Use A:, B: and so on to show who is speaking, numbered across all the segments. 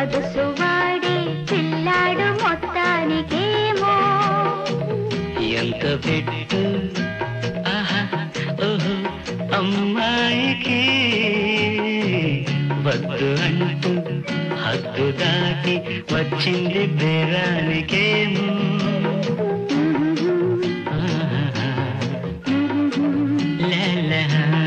A: గడుసువాడే పిల్లాడు మొత్తానికేమో
B: ఎంత పెట్టు ఆహా ఓహో అమ్మాయికి వద్దు అంటూ హద్దు దాటి వచ్చింది బేరానికేమో ఆహా, లాలా.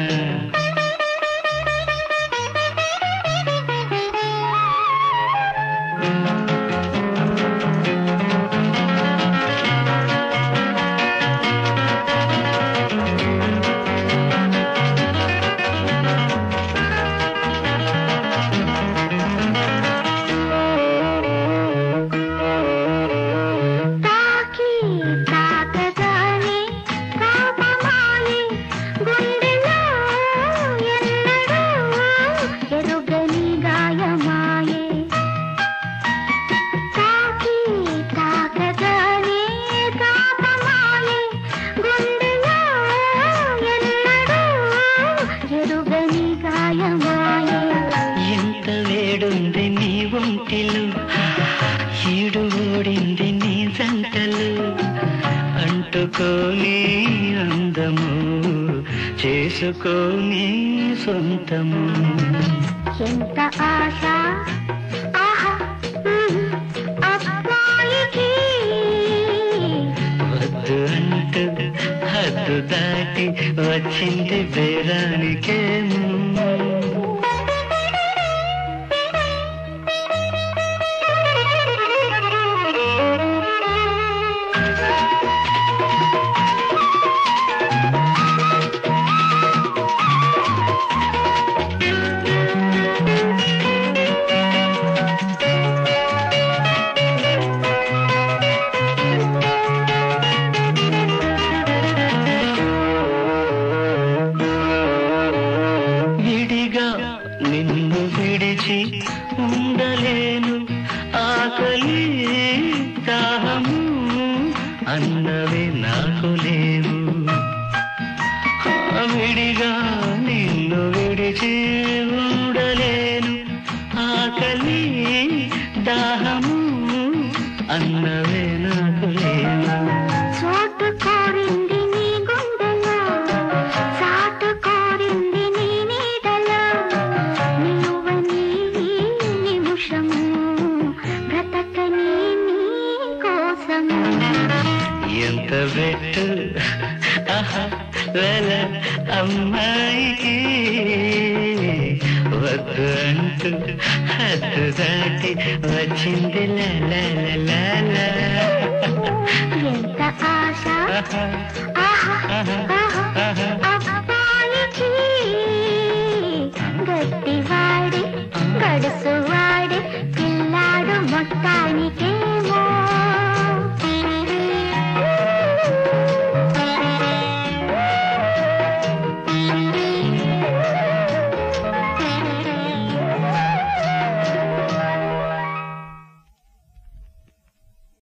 A: తాకి తాకగానే కాపమాయే గుండెలో ఎన్నడూ ఎరుగని గాయమాయే తాకి తాకగానే కాపమాయే గుండెలో ఎన్నడూ ఎరుగని గాయమాయే
B: ఎంత వేడుంది నీ ఒంటిలో ఏడు ఓడింది నీ జంటలు అంటుకోని అందము చేసుకోని సొంతము
A: ఎంత ఆశ ఆహా ఉమ్, అబ్బాయికి
B: వద్దు అంటూ హద్దు దాటి వచ్చింది బేరానికేమో విడిగా నిన్ను విడిచి ఉండలేను ఆకలి దాహము అన్నవి నాకు లేవు ఆ విడిగా నిన్ను విడిచి ఉండలేను ఆకలి దాహము అన్నవే నాకు లేవు
A: చోటు కోరింది నీ గుండెలో సాటు కోరింది నీ నీడలో నిలువని ఈ నిమిషము బ్రతకని నీ కోసము
B: ఎంత పెట్టు ఆహా వెల అమ్మాయికి వద్దు అంటూ హద్దు దాటి వచ్చింది లాలా
A: ఎంత ఆశ ఆహా ఆహా అబ్బాయికి గట్టివాడి గడుసువాడి